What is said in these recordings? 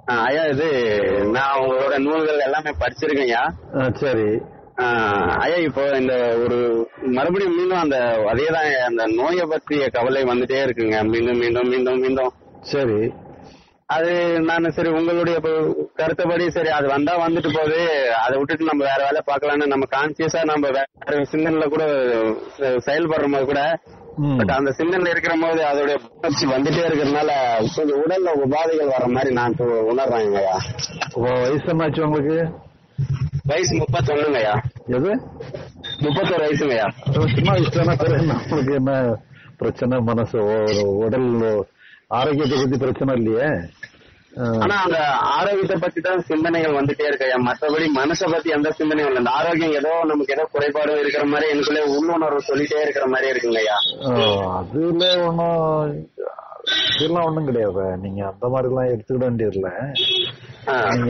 ஆ, ஐயா இது நான் உங்களோட நூல்கள் எல்லாமே படிச்சிருக்கேன் ஐயா ஆ, சரி ஆ, ஐயா இப்போ இந்த ஒரு மறுபடியும் மீண்டும் அந்த அதேதான் அந்த நோயை பற்றிய கவலை வந்துட்டே இருக்குங்க மீண்டும் மீண்டும் மீண்டும் மீண்டும் சரி அது நான் சரி உங்களுடைய இப்போ கருத்துப்படி சரி அது வந்தா வந்துட்டு போகுது அதை விட்டுட்டு நம்ம வேற வேலை பார்க்கலாம்னு நம்ம கான்சியஸா நம்ம வேற சிந்தனைல கூட செ- செயல்படுற போது கூட ம். பட் அந்த சிந்தனைல இருக்கிற போது அதோடைய புணர்ச்சி வந்துட்டே இருக்கிறதுனால கொஞ்சம் உடல்ல உபாதைகள் வர மாதிரி நான் இப்போ உணர்றேங்க ஐயா உங்க வயசு என்னாச்சு உங்களுக்கு வயசு முப்பத்தொன்னுங்க ஐயா எது முப்பத்தொரு வயசுங்க ஐயா அது சும்மா வயசான பிறகு என்ன உங்களுக்கு என்ன பிரச்சனை மனசு ஒரு உடல் ஆரோக்கியத்தை பத்தி பிரச்சனை இல்லையே ஆ, ஆனா அந்த ஆரோக்கியத்தை பத்தி தான் சிந்தனைகள் வந்துட்டே இருக்கு ஐயா மற்றபடி மனசை பத்தி எந்த சிந்தனையும் இல்லை இந்த ஆரோக்கியம் ஏதோ நமக்கு ஏதோ குறைபாடு இருக்கிற மாதிரி எனக்குள்ளே உள்ளுணர்வு சொல்லிட்டே இருக்கிற மாதிரி இருக்குங்க ஐயா ஆ, அதுல ஒன்றும் இதெல்லாம் ஒண்ணும் கிடையாது நீங்க அந்த மாதிரி எல்லாம் எடுத்துக்கிட வேண்டியதில்ல ஆ. நீங்க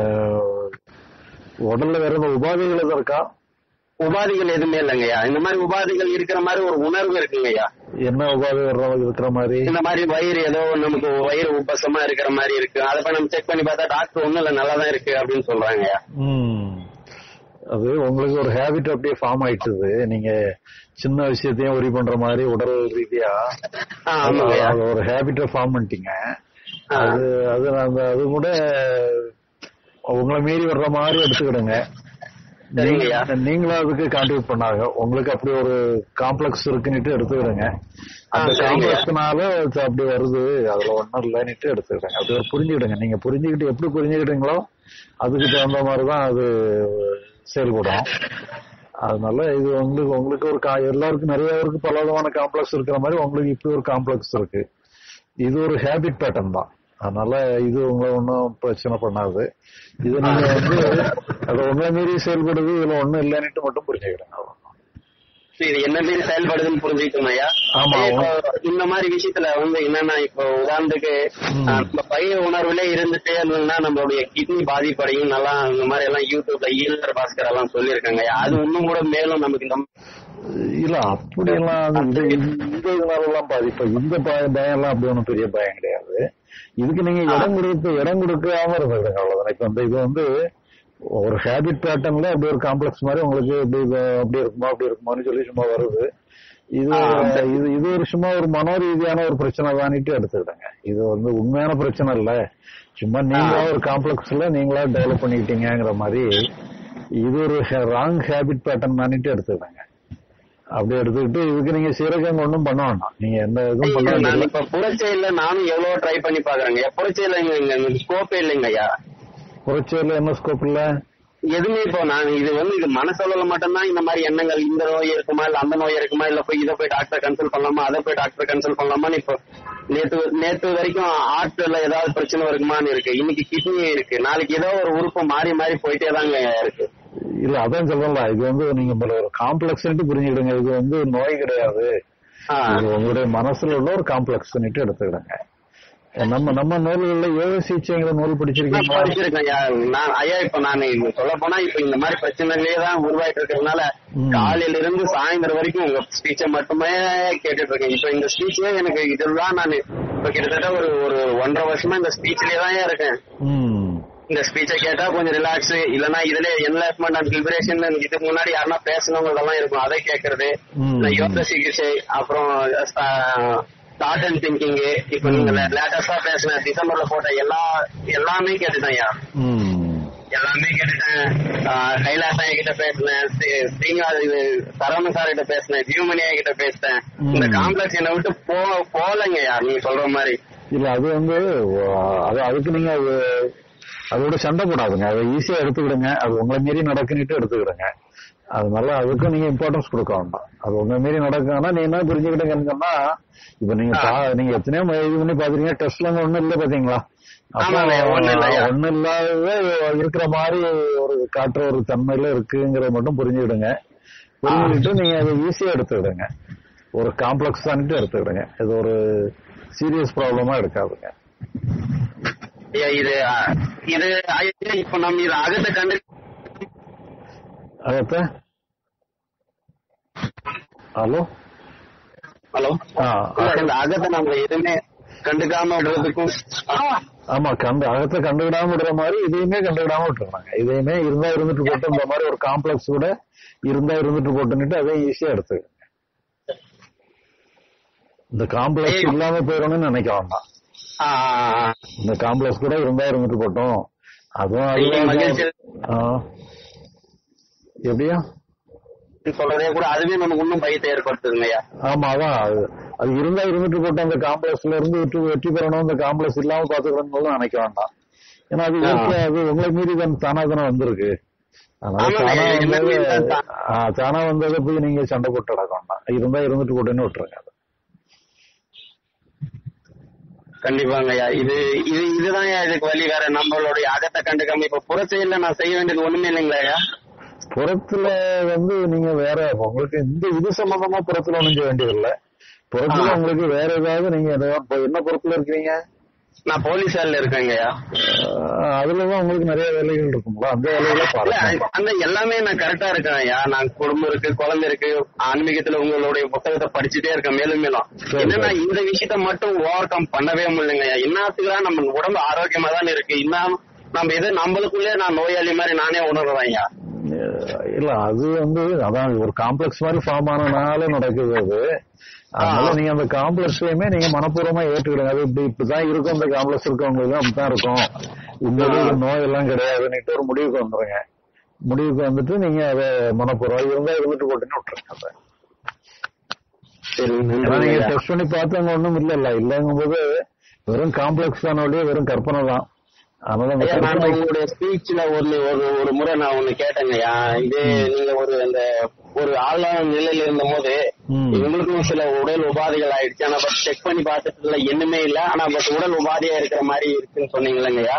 உடல்ல வேற எதுவும் உபாதைகள் எதுவும் இருக்கா உபாதைகள் எதுவுமே இல்லைங்கய்யா இந்த மாதிரி உபாதைகள் இருக்கிற மாதிரி ஒரு உணர்வு இருக்குங்கய்யா என்ன உபாதை வர்ற இருக்கிற மாதிரி இந்த மாதிரி வயிறு ஏதோ நமக்கு வயிறு உப்பசமா இருக்கிற மாதிரி இருக்கு அதை போய் நம்ம செக் பண்ணி பார்த்தா டாக்டர் ஒண்ணும் இல்ல நல்லா தான் இருக்கு அப்படின்னு சொல்றாங்கய்யா ம். அது உங்களுக்கு ஒரு ஹேபிட் அப்படியே ஃபார்ம் ஆயிட்டுது நீங்க சின்ன விஷயத்தையும் உரி பண்ற மாதிரி உடல் ரீதியா ஆ, ஆமாங்கய்யா அது ஒரு ஹேபிட்டை ஃபார்ம் பண்ணிட்டீங்க ஆ. அது அது அந்த அது கூட உங்களை மீறி வர்ற மாதிரி எடுத்துக்கிடுங்க சரிங்கய்யா. நீங்க- நீங்களும் அதுக்கு கான்ட்ரிபியூட் பண்ணாங்க உங்களுக்கு அப்படி ஒரு காம்ப்ளெக்ஸ் இருக்குன்னுட்டு எடுத்துக்கிடுங்க அந்த ஆ, சரிங்கய்யா. காம்ப்ளெக்ஸ்னால அப்படி வருது அதுல ஒண்ணும் இல்லைன்னுட்டு எடுத்துக்கிடுங்க அது ஒரு புரிஞ்சுக்கிடுங்க நீங்க புரிஞ்சுக்கிட்டு எப்படி புரிஞ்சுக்கிட்டீங்களோ அதுக்கு தகுந்த மாதிரி தான் அது செயல்படும் அதனால இது உங்களுக்கு உங்களுக்கு ஒரு கா- எல்லாருக்கும் நிறைய பேருக்கு பல விதமான காம்ப்ளெக்ஸ் இருக்கிற மாதிரி உங்களுக்கு இப்படி ஒரு காம்ப்ளெக்ஸ் இருக்கு இது ஒரு ஹேபிட் பேட்டர்ன் தான் அதனால இது உங்களை ஒன்றும் பிரச்சனை பண்ணாது இது நீங்க வந்து அது உங்களை மீறி செயல்படுது இதுல ஒண்ணும் இல்லைன்னுட்டு மட்டும் புரிஞ்சுக்கிறேன் அவ்வளவுதான். இது என்ன மீறி செயல்படுதுன்னு புரிஞ்சுக்கணும் ஐயா ஆமா. இப்போ இந்த மாதிரி விஷயத்துல வந்து என்னன்னா இப்போ உதாரணத்துக்கு ம். ஆஹ், நம்ம பயிர் உணர்வுல இருந்துட்டே இருந்தோம்னா நம்மளுடைய கிட்னி பாதிப்படையும் நல்லா இந்த மாதிரி எல்லாம் யூடியூப்ல ஈழர் பாஸ்கர் எல்லாம் சொல்லியிருக்காங்க ஐயா. அது இன்னும் கூட மேலும் நமக்கு இந்த இல்ல அப்படியெல்லாம் அது இந்த இந்த இதனால எல்லாம் பாதிப்பு இந்த பய- பயம் எல்லாம் அப்படி ஒண்ணும் பெரிய பயம் கிடையாது இதுக்கு நீங்க இடம் கொடுத்து இடம் கொடுக்காம இருந்துருங்க அவ்வளவுதான் இப்ப இந்த இது வந்து ஒரு ஹேபிட் பேட்டர்ன்ல அப்படி ஒரு காம்ப்ளெக்ஸ் மாதிரி உங்களுக்கு இப்படி இது அப்படி இருக்குமா அப்படி இருக்குமான்னு சொல்லி சும்மா வருது இது ஆ. இது இது ஒரு சும்மா ஒரு மனோரீதியான ஒரு பிரச்சனை தானிட்டு எடுத்துக்கிடுங்க இது வந்து உண்மையான பிரச்சனை இல்ல சும்மா நீங்களா ஒரு காம்ப்ளெக்ஸ்ல நீங்களா டெவலப் பண்ணிக்கிட்டீங்கங்கிற மாதிரி இது ஒரு ராங் ஹேபிட் பேட்டர்ன் தானிட்டு எடுத்துக்கிடுங்க அப்படி எடுத்துக்கிட்டு இதுக்கு நீங்க சீரகம் ஒண்ணும் பண்ண வேண்டாம் நீங்க எந்த இதுவும் பண்ண நான் வேண்டியதில்லை. இப்ப புறச்செயல்ல நானும் எவ்வளவு ட்ரை பண்ணி பாக்குறேங்க புறச்செயல ஸ்கோப்பே இல்லைங்க ஐயா புரட்சியில என்ன ஸ்கோப் இல்ல எதுவுமே இப்போ நான் இது வந்து இது மனசளவுல மட்டும்தான் இந்த மாதிரி எண்ணங்கள் இந்த நோய் இருக்குமா இல்ல அந்த நோய் இருக்குமா இல்ல போய் இதை போய் டாக்டர் கன்சல்ட் பண்ணலாமா அதை போய் டாக்டர் கன்சல்ட் பண்ணலாமான்னு இப்போ நேத்து நேத்து வரைக்கும் ஆர்ட்ல ஏதாவது பிரச்சனை இருக்குமான்னு இருக்கு இன்னைக்கு கிட்னி இருக்கு நாளைக்கு ஏதோ ஒரு உறுப்பு மாறி மாறி போயிட்டே தாங்க இருக்கு இல்ல அதான் சொல்லல இது வந்து நீங்க முதல்ல ஒரு காம்ப்ளெக்ஸ் புரிஞ்சுக்கிடுங்க இது வந்து நோய் கிடையாது ஆ, இது உங்களுடைய மனசுல உள்ள ஒரு காம்ப்ளெக்ஸ் எடுத்துக்கிடுங்க நம்ம நம்ம நூல்கள்ல யோக சிகிச்சைங்கிற நூல் நான் படிச்சிருக்கீங்களா படிச்சிருக்கேன் ஐயா நான் ஐயா இப்ப நான் சொல்ல போனா இப்ப இந்த மாதிரி பிரச்சனைகளே தான் உருவாயிட்டு இருக்கிறதுனால ம். காலையில இருந்து சாயந்தரம் வரைக்கும் உங்க ஸ்பீச்சை மட்டுமே கேட்டுட்டு இருக்கேன் இப்ப இந்த ஸ்பீச்சே எனக்கு இதுதான் நான் இப்ப கிட்டத்தட்ட ஒரு ஒரு ஒன்றரை வருஷமா இந்த ஸ்பீச்லயே தான் இருக்கேன் ம் இந்த ஸ்பீச்சை கேட்டா கொஞ்சம் ரிலாக்ஸ் இல்லனா இதுல என்லாஸ்மெண்ட் அண்ட் லிபரேஷன் இதுக்கு முன்னாடி யாருன்னா பேசணுங்க இதெல்லாம் இருக்கும் அதை கேட்கறது ம். இந்த யோக சிகிச்சை அப்புறம் தாட் அண்ட் திங்கிங் இப்ப நீங்க லேட்டஸ்டா பேசின டிசம்பர்ல போட்ட எல்லா எல்லாமே கேட்டுட்டேன் ஐயா ம் எல்லாமே கேட்டுட்டேன் ஆஹ் கைலாசா கிட்ட பேசினேன் ஸ்ரீ- ஸ்ரீனிவாஸ் இது சரவண சார் கிட்ட பேசினேன் ஜீவமணியா கிட்ட பேசினேன் ம். இந்த காம்ப்ளெக்ஸ் என்னை விட்டு போ போலங்க யார் நீங்க சொல்ற மாதிரி இல்ல அது வந்து அஹ், அது அதுக்கு நீங்க அது அதோட சண்டை போடாதுங்க அதை ஈஸியா எடுத்துக்கிடுங்க அது உங்களை மீறி நடக்குன்னுட்டு எடுத்துக்கிடுங்க அதனால அதுக்கும் நீங்க இம்பார்ட்டன்ஸ் கொடுக்க வேண்டாம் அது உங்களை மீறி நடக்குன்னா நீ என்ன புரிஞ்சுக்கிட்டீங்கன்னு சொன்னா இப்ப நீங்க பா- நீங்க எத்தனையோ மு- இது பண்ணி பாத்தீங்க டெஸ்ட்ல ஒண்ணும் இல்ல பாத்தீங்களா அப்போ ஆமாங்க, ஒண்ணும் இல்லையா? ஒண்ணும் இல்லாத இருக்கிற மாதிரி ஒரு காட்டுற ஒரு தன்மையில இருக்குங்கிறத மட்டும் புரிஞ்சுக்கிடுங்க புரிஞ்சுக்கிட்டு நீங்க அதை ஈஸியா எடுத்துக்கிடுங்க ஒரு காம்ப்ளெக்ஸ் தான்ட்டு எடுத்துக்கிடுங்க இது ஒரு சீரியஸ் ப்ராப்ளமா எடுக்காதுங்க ஐயா, இது அஹ், இது ஐயா, இப்ப நம்ம இது அகத்தை கண்டு அதத்த ஹலோ ஹலோ ஆ, இல்ல, இந்த அகத்தை நம்ம எதுவுமே கண்டுக்காம விடுறதுக்கும் ஆமா கண்டு அகத்தை கண்டுக்கிடாம விடுற மாதிரி இதையுமே கண்டுக்கிடாம விட்டுருந்தாங்க இதையுமே இருந்தா இருந்துட்டு போட்டு இந்த மாதிரி ஒரு காம்ப்ளெக்ஸ் கூட இருந்தா இருந்துட்டு போட்டுன்னுட்டு அதையும் ஈஸியா எடுத்து இந்த காம்ப்ளெக்ஸ் இல்லாம போயிடணும்னு நினைக்க வேண்டாம் ஆ, ஆ, ஆ. இந்த காம்ப்ளெக்ஸ் கூட இருந்தா இருந்துட்டு போட்டோம் அதுவும் நீங்க அதுவும் மகிழ்ச்சி ஆ. எப்படியா சொல்றதே கூட அதுவே நமக்கு இன்னும் பயத்தை ஏற்படுத்துதுங்கய்யா ஆமா அதான் அது அது இருந்தா இருந்துட்டு போட்டு அந்த காம்ப்ளெக்ஸ்ல இருந்து வெற்றி வெற்றி பெறணும் அந்த காம்ப்ளெக்ஸ் இல்லாம பாத்துக்கணும்னு நினைக்க வேண்டாம் ஏன்னா அது இயற்கையா அது உங்களை மீறி தான் தானா தானே வந்திருக்கு அதனால ஆமாங்க, தானா என்ன வந்தது மீறி தான் தான். ஆ, தானா வந்ததை போய் நீங்க சண்டை போட்டு நடக்க வேண்டாம் இருந்தா இருந்துட்டு போட்டுன்னு விட்டுருங்க அது. கண்டிப்பாங்கய்யா இது இது இதுதான் இதுக்கு வழி வேற நம்மளுடைய அகத்தை கண்டுக்காம இப்ப புற செயல்ல நான் செய்ய வேண்டியது ஒண்ணுமே இல்லைங்களாயா புறத்துல வந்து நீங்க வேற உங்களுக்கு இந்த இது சம்பந்தமா புறத்துல ஒண்ணும் செய்ய வேண்டியதில்லை புறத்துல ஆ. உங்களுக்கு வேற ஏதாவது நீங்க ஏதாவது இப்ப என்ன புறத்துல இருக்கிறீங்க நான் போலீஸ் வேலையில இருக்கேங்கய்யா ஆஹ் அதுலதான் உங்களுக்கு நிறைய வேலைகள் இருக்குங்களா அந்த வேலைகளை இல்ல பாருங்க அந்த எல்லாமே நான் கரெக்டா இருக்கேன் ஐயா நான் குடும்பம் இருக்கு குழந்தை இருக்கு ஆன்மீகத்துல உங்களுடைய புத்தகத்தை படிச்சுட்டே இருக்கேன் மேலும் மேலும் சரி, என்னன்னா சரி. இந்த விஷயத்த மட்டும் ஓவர் கம் பண்ணவே முடியலங்க ஐயா என்னத்துக்குதான் நம்ம உடம்பு ஆரோக்கியமா தான் இருக்கு இன்னும் நம்ம எது நம்மளுக்குள்ளே நான் நோயாளி மாதிரி நானே உணர்றேன் ஐயா அஹ் இல்ல அது வந்து அதான் ஒரு காம்ப்ளெக்ஸ் மாதிரி ஃபார்ம் ஆனனால நடக்குது அது அதனால ஆ. நீங்க அந்த காம்ப்ளெக்ஸ்லயுமே நீங்க மனப்பூர்வமா ஏற்றுக்கிடுங்க அது இப்படி இப்படிதான் இருக்கும் இந்த காம்ப்ளெக்ஸ் இருக்கவங்களுக்கு அப்படித்தான் இருக்கும் உங்களுக்கு ஆ. இது நோய் எல்லாம் கிடையாதுன்னுட்டு ஒரு முடிவுக்கு வந்துருங்க முடிவுக்கு வந்துட்டு நீங்க அதை மனப்பூர்வம் இருந்தா இருந்துட்டு போட்டுன்னு விட்டுருங்க அதை சரி ஏன்னா நன்றி நீங்க ஐயா. டெஸ்ட் பண்ணி பார்த்தவங்க ஒண்ணும் இல்ல இல்ல இல்லங்கும் போது வெறும் காம்ப்ளெக்ஸ் தானோடய வெறும் கற்பனை தான் அதனால அந்த ஐயா, நான் கற்பனை உங்களுடைய ஸ்பீச்ல ஒரு ஒரு ஒரு முறை நான் ஒண்ணு கேட்டேங்கய்யா இது நீங்க ஒரு அந்த ஒரு ஆளான நிலையில இருந்த போது ம். எங்களுக்கும் சில உடல் உபாதைகள் ஆயிடுச்சு ஆனா பட் செக் பண்ணி பார்த்ததுல என்னமே இல்ல ஆனா பட் உடல் உபாதையா இருக்கிற மாதிரி இருக்குன்னு சொன்னீங்களேங்கய்யா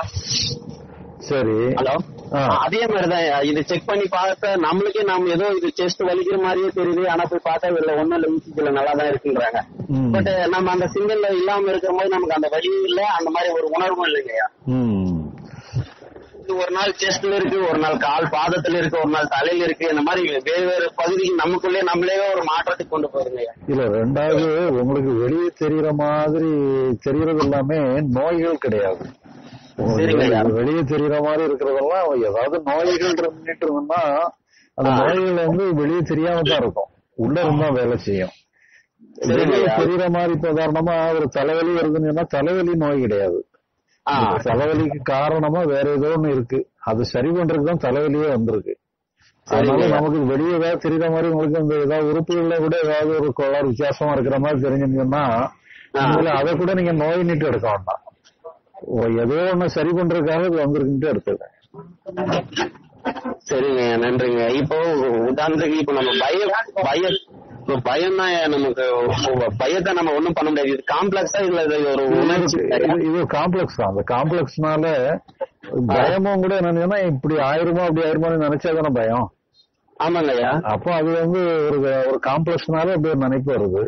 சரி ஹலோ ஆ. அதே மாதிரிதான் ஐயா. இது செக் பண்ணி பார்த்தா நம்மளுக்கே நாம ஏதோ இது செஸ்ட் வலிக்கிற மாதிரியே தெரியுது ஆனா போய் பார்த்தா இதுல ஒண்ணும் இல்ல ஊசிக்குள்ள நல்லா தான் இருக்குன்றாங்க ம். பட் நம்ம அந்த சிங்கிள்ல இல்லாம இருக்கிற போது நமக்கு அந்த வலி இல்ல அந்த மாதிரி ஒரு உணர்வும் இல்லைங்கய்யா ம் இது ஒரு நாள் செஸ்ட்ல இருக்கு ஒரு நாள் கால் பாதத்துல இருக்கு ஒரு நாள் தலையில இருக்கு இந்த மாதிரி வேறு வேறு பகுதிக்கு நமக்குள்ளே நம்மளே ஒரு மாற்றத்துக்கு கொண்டு போகுதுங்க இல்ல ரெண்டாவது உங்களுக்கு வெளியே தெரியற மாதிரி தெரியறது எல்லாமே நோய்கள் கிடையாது உங்களுக்கு சரிங்க ஐயா. வெளியே- வெளியே தெரியற மாதிரி இருக்கிறதெல்லாம் ஏதாவது நோய்கள் இருந்துட்டு இருந்தோம்னா அந்த ஆ. நோய்கள் வந்து வெளியே தெரியாம தான் இருக்கும் உள்ள இருந்தா வேலை செய்யும் சரிங்க வெளியே ஐயா. தெரியற மாதிரி இப்ப உதாரணமா ஒரு தலைவலி வருதுன்னு சொன்னா தலைவலி நோய் கிடையாது ஆ இந்த தலைவலிக்கு காரணமா வேற ஏதோ ஒண்ணு இருக்கு அது சரி பண்றதுக்கு தான் தலைவலியே வந்திருக்கு அதனால சரிங்க. நமக்கு வெளியே ஏதாவது தெரியுற மாதிரி உங்களுக்கு இந்த ஏதாவது உறுப்புகள்ல கூட ஏதாவது ஒரு கோளாறு வித்தியாசமா இருக்கிற மாதிரி தெரிஞ்சுங்கன்னா ஆ. உங்களை அதை கூட நீங்க நோய் நீட்டு எடுக்க வேண்டாம் ஓ, ஏதோ ஒண்ணு சரி பண்றதுக்காக இது வந்திருக்குன்ட்டு எடுத்துக்கங்க சரிங்க நன்றிங்க இப்போ உதாரணத்துக்கு இப்போ நம்ம பய பய இப்போ பயம் தான் நமக்கு பயத்தை நம்ம ஒண்ணும் பண்ண முடியாது இது காம்ப்ளெக்ஸா இல்ல இது ஒரு உணர்ச்சி இது- இது காம்ப்ளெக்ஸ் தான் அந்த காம்ப்ளெக்ஸ்னால பயமும் கூட என்னன்னா இப்படி ஆயிருமோ அப்படி ஆயிருமோன்னு நினைச்சா தானே பயம் ஆமாங்க ஐயா அப்போ அது வந்து ஒரு ஒரு காம்ப்ளெக்ஸ்னால அப்படி ஒரு நினைப்பு வருது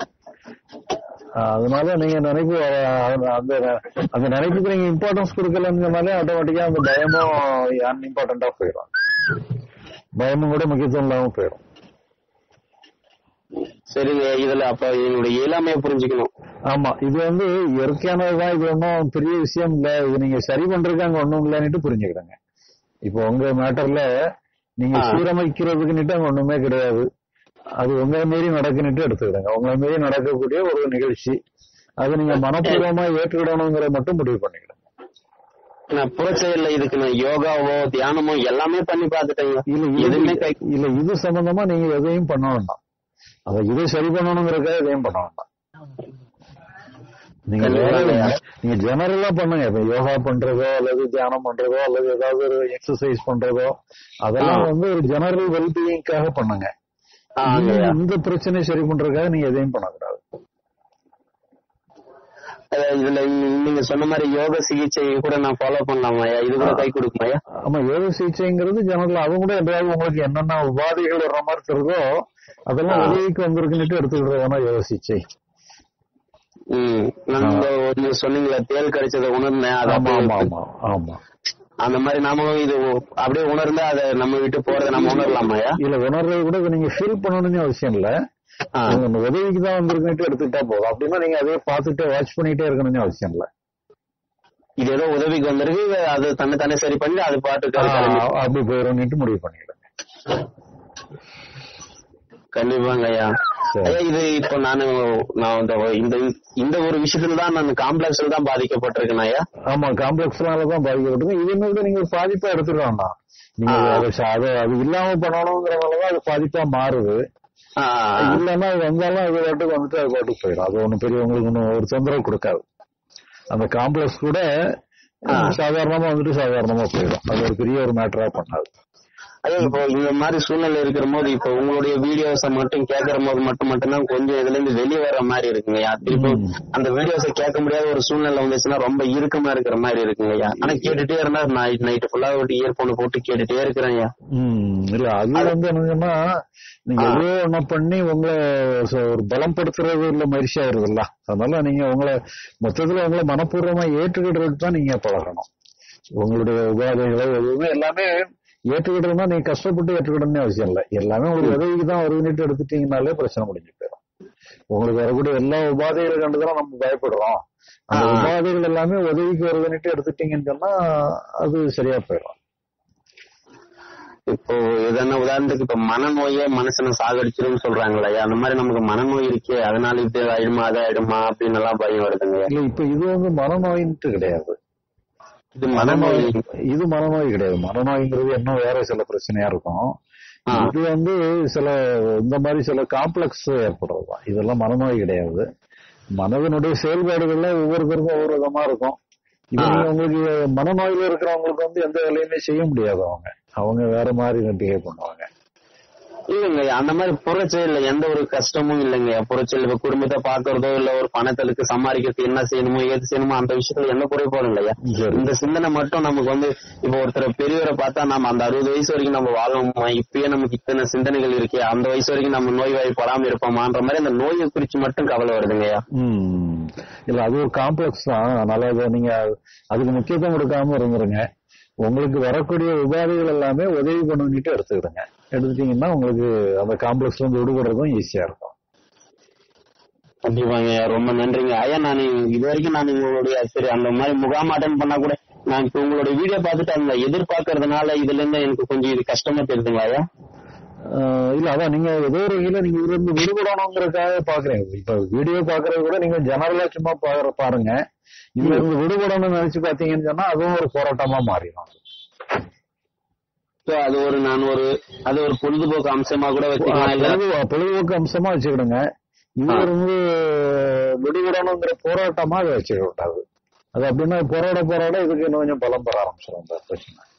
ஆஹ் அதனால நீங்க நினைப்பு வர- அந்த அந்த நினைப்புக்கு நீங்க இம்பார்ட்டன்ஸ் கொடுக்கலன்னாலே ஆட்டோமேட்டிக்கா அந்த பயமும் அன்இம்பார்ட்டண்டா போயிடும் பயமும் கூட முக்கியத்துவம் இல்லாம போயிடும் சரிங்க இதுல அப்ப என்னுடைய இயலாமையை புரிஞ்சுக்கணும் ஆமா இது வந்து இயற்கையானதுதான் இது ஒன்றும் பெரிய விஷயம் இல்ல இது நீங்க சரி பண்றதுக்கு அங்க ஒண்ணும் இல்லைன்னுட்டு புரிஞ்சுக்கிடுங்க இப்போ உங்க மேட்டர்ல நீங்க ஆ. சீரமைக்கிறதுக்குன்னுட்டு அங்க ஒண்ணுமே கிடையாது அது உங்களை மீறி நடக்குன்னுட்டு எடுத்துக்கிடுங்க உங்களை மீறி நடக்கக்கூடிய ஒரு நிகழ்ச்சி அது நீங்க மனப்பூர்வமா ஏற்றுக்கிடணுங்கிற மட்டும் முடிவு பண்ணிக்கிடுங்க நான் புறச்செயல்ல இதுக்கு நான் யோகாவோ தியானமோ எல்லாமே பண்ணி பார்த்துட்டேங்க இல்ல எதுவுமே இது கை இல்ல இது சம்பந்தமா நீங்க எதையும் பண்ண வேண்டாம் அத இதை சரி பண்ணணுங்கிறதுக்காக எதையும் பண்ண வேண்டாம் நீங்க வேற நீங்க ஜெனரலா பண்ணுங்க இப்ப யோகா பண்றதோ அல்லது தியானம் பண்றதோ அல்லது ஏதாவது ஒரு எக்ஸசைஸ் பண்றதோ அதெல்லாம் ஆ. வந்து ஒரு ஜெனரல் வெல்பீயிங்காக பண்ணுங்க ஆ, இந்த- ஆமாய்யா. இந்த பிரச்சனையை சரி பண்றதுக்காக நீங்க எதையும் பண்ணக்கூடாது அஹ் இதுல நீ- நீங்க சொன்ன மாதிரி யோக சிகிச்சை கூட நான் ஃபாலோ பண்ணலாமாயா இது கூட கை கொடுக்குமாயா ஆமா யோக சிகிச்சைங்கிறது ஜெனரல் அவங்க கூட எப்படியாவது உங்களுக்கு என்னென்ன உபாதைகள் வர்ற மாதிரி தெரியுதோ அதெல்லாம் ஆ. வெளியேக்கு வந்திருக்குன்னுட்டு எடுத்துக்கிறதுனா யோக சிகிச்சை ம் நம்ம நீங்க சொன்னீங்களா தேல் கடிச்சதை உணர்ந்தேன் அது ஆமா ஆமா அப்படியே- ஆமா ஆமா அந்த மாதிரி நாமளும் இது அப்படியே உணர்ந்தா அதை நம்ம விட்டு போறதை நம்ம உணரலாமாயா இல்ல உணர்றது கூட இதை நீங்க ஃபீல் பண்ணணும்னு அவசியம் இல்ல ஆ. இவங்க இந்த உதவிக்கு தான் வந்திருக்குன்ட்டு எடுத்துக்கிட்டா போதும் அப்படின்னா நீங்க அதே பார்த்துட்டு வாட்ச் பண்ணிட்டே இருக்கணும்னு அவசியம் இல்லை இது ஏதோ உதவிக்கு வந்திருக்கு அது தன்னை தானே சரி பண்ணி அது பாட்டுக்கு அது கிளம்பி அப்படி போயிடும்னுட்டு முடிவு பண்ணிடுங்க கண்டிப்பாங்க ஐயா சரி. ஐயா இது இப்போ நானு நான் இந்த இந்த இந்த ஒரு விஷயத்துல தான் நான் காம்ப்ளெக்ஸ்ல தான் பாதிக்கப்பட்டிருக்கேன் ஐயா ஆமா காம்ப்ளெக்ஸ்னால தான் பாதிக்கப்பட்டது இது கூட நீங்க பாதிப்பா எடுத்துக்க வேண்டாம் நீங்க ஆ. அதை ச- அதை அது இல்லாம பண்ணணுங்கிறனாலதான் அது பாதிப்பா மாறுது ஆ, இல்லைன்னா அது வந்தாலும் அது பாட்டுக்கு வந்துட்டு அது பாட்டுக்கு போயிடும் அது ஒண்ணும் பெரிய உங்களுக்கு ஒன்றும் ஒரு தொந்தரவு கொடுக்காது அந்த காம்ப்ளெக்ஸ் கூட ஆ. சாதாரணமா வந்துட்டு சாதாரணமா போயிடும் அது ஒரு பெரிய ஒரு மேட்டரா பண்ணாது ஐயா இப்போ இந்த மாதிரி சூழ்நிலை இருக்கிற போது இப்போ உங்களுடைய வீடியோஸை மட்டும் கேட்கற போது மட்டும் மட்டும்தான் கொஞ்சம் இதுல இருந்து வெளியே வர மாதிரி இருக்குங்க ஐயா திருப்பி ம். அந்த வீடியோஸை கேட்க முடியாத ஒரு சூழ்நிலை வந்துச்சுன்னா ரொம்ப இறுக்கமா இருக்கிற மாதிரி இருக்குங்க ஐயா ஆனா கேட்டுட்டே இருந்தா நைட் நைட்டு ஃபுல்லா ஒரு இயர்போன் போட்டு கேட்டுட்டே இருக்கிறேன் ஐயா ம் இல்ல அது வந்து என்னங்கன்னா நீங்க ஆ. ஏதோ ஒண்ணு பண்ணி உங்களை ச- ஒரு பலம் படுத்துறது இல்ல மகிழ்ச்சி ஆயிருதுல்ல அதனால நீங்க உங்களை மொத்தத்துல உங்களை மனப்பூர்வமா ஏற்றுக்கிடுறதுக்கு தான் நீங்க பழகணும் உங்களுடைய உபாதைகளோ எதுவுமே எல்லாமே ஏற்றுக்கிட்டதுன்னா நீங்க கஷ்டப்பட்டு ஏற்றுக்கிடணும்னு அவசியம் இல்லை எல்லாமே உங்களுக்கு உதவிக்கு தான் வருதுன்னுட்டு எடுத்துட்டீங்கனாலே பிரச்சனை முடிஞ்சு போயிடும் உங்களுக்கு வரக்கூடிய எல்லா உபாதைகளை கண்டுதான் நம்ம பயப்படுறோம் அந்த ஆ. உபாதைகள் எல்லாமே உதவிக்கு வருதுன்னுட்டு எடுத்துட்டீங்கன்னு சொன்னா அது சரியா போயிடும் இப்போ எதனா உதாரணத்துக்கு இப்ப மனநோயே மனுஷனை சாகடிச்சிருன்னு சொல்றாங்களே அந்த மாதிரி நமக்கு மனநோய் இருக்கே அதனால இது ஆயிடுமா அது ஆயிடுமா அப்படின்னு எல்லாம் பயம் வருதுங்க இல்ல இப்ப இது வந்து மனநோயின்ட்டு கிடையாது இது மனநோய் இது மனநோய் கிடையாது மனநோய்ங்கிறது இன்னும் வேற சில பிரச்சனையா இருக்கும் ஆ. இது வந்து சில இந்த மாதிரி சில காம்ப்ளெக்ஸ் ஏற்படுறதுதான் இதெல்லாம் மனநோய் கிடையாது மனதனுடைய செயல்பாடுகள்ல ஒவ்வொருத்தருக்கும் ஒவ்வொரு விதமா இருக்கும் இது ஆ. நீங்க உங்களுக்கு மனநோயில இருக்கிறவங்களுக்கு வந்து எந்த வேலையுமே செய்ய முடியாது அவங்க அவங்க வேற மாதிரி பிஹேவ் பண்ணுவாங்க இல்லைங்க அந்த மாதிரி புறச்செயல்ல எந்த ஒரு கஷ்டமும் இல்லைங்க புறச்செயல் இப்ப குடும்பத்தை பாக்குறதோ இல்ல ஒரு பணத்தலுக்கு சம்பாதிக்கிறதுக்கு என்ன செய்யணுமோ ஏது செய்யணுமோ அந்த விஷயத்துல எந்த குறைபாடும் இல்லையா சரி. இந்த சிந்தனை மட்டும் நமக்கு வந்து இப்போ ஒருத்தர் பெரியவரை பார்த்தா நம்ம அந்த அறுபது வயசு வரைக்கும் நம்ம வாழணுமா இப்பயே நமக்கு இத்தனை சிந்தனைகள் இருக்கே அந்த வயசு வரைக்கும் நம்ம நோய் வாய்ப்படாம இருப்போமான்ற மாதிரி அந்த நோயை குறிச்சு மட்டும் கவலை வருதுங்கய்யா ம் இல்ல அது ஒரு காம்ப்ளெக்ஸ் தான் அதனால அதை நீங்க அதுக்கு முக்கியத்துவம் கொடுக்காம இருந்துருங்க உங்களுக்கு வரக்கூடிய உபாதைகள் எல்லாமே உதவி பண்ணிட்டு எடுத்துக்கிடுங்க எடுத்துட்டீங்கன்னா உங்களுக்கு அந்த காம்ப்ளெக்ஸ்ல இருந்து விடுபடுறதும் ஈஸியா இருக்கும் கண்டிப்பாங்க ரொம்ப நன்றிங்க ஐயா நான் இது வரைக்கும் நான் உங்களுடைய சரி அந்த மாதிரி முகாம் அட்டன் பண்ணா கூட நான் இப்ப உங்களுடைய வீடியோ பார்த்துட்டு அந்த எதிர்பார்க்கறதுனால இதுல இருந்து எனக்கு கொஞ்சம் இது கஷ்டமா தெரியுதுங்களா ஐயா ஆஹ் இல்ல அதான் நீங்க ஏதோ ஒரு வகையில நீங்க இதுல இருந்து விடுபடணுங்கிறதுக்காக பாக்குறீங்க இப்ப வீடியோ பாக்குறது கூட நீங்க ஜெனரலா சும்மா பாக்குற பாருங்க இதுல இருந்து விடுபடணும்னு நினைச்சு பாத்தீங்கன்னு சொன்னா அதுவும் ஒரு போராட்டமா மாறிடும் So, அது ஒரு நான் ஒரு அது ஒரு பொழுதுபோக்கு அம்சமா கூட வச்சுக்கலாம் இல்ல பொழுது- பொழுதுபோக்கு அம்சமா வச்சுக்கிடுங்க இதுல ஆ. இருந்து விடுபடணுங்கிற போராட்டமா அதை வச்சுக்க கூடாது அது அப்படின்னா போராட போராட இதுக்கு இன்னும் கொஞ்சம் பலம் பெற ஆரம்பிச்சிடும் இந்த பிரச்சனை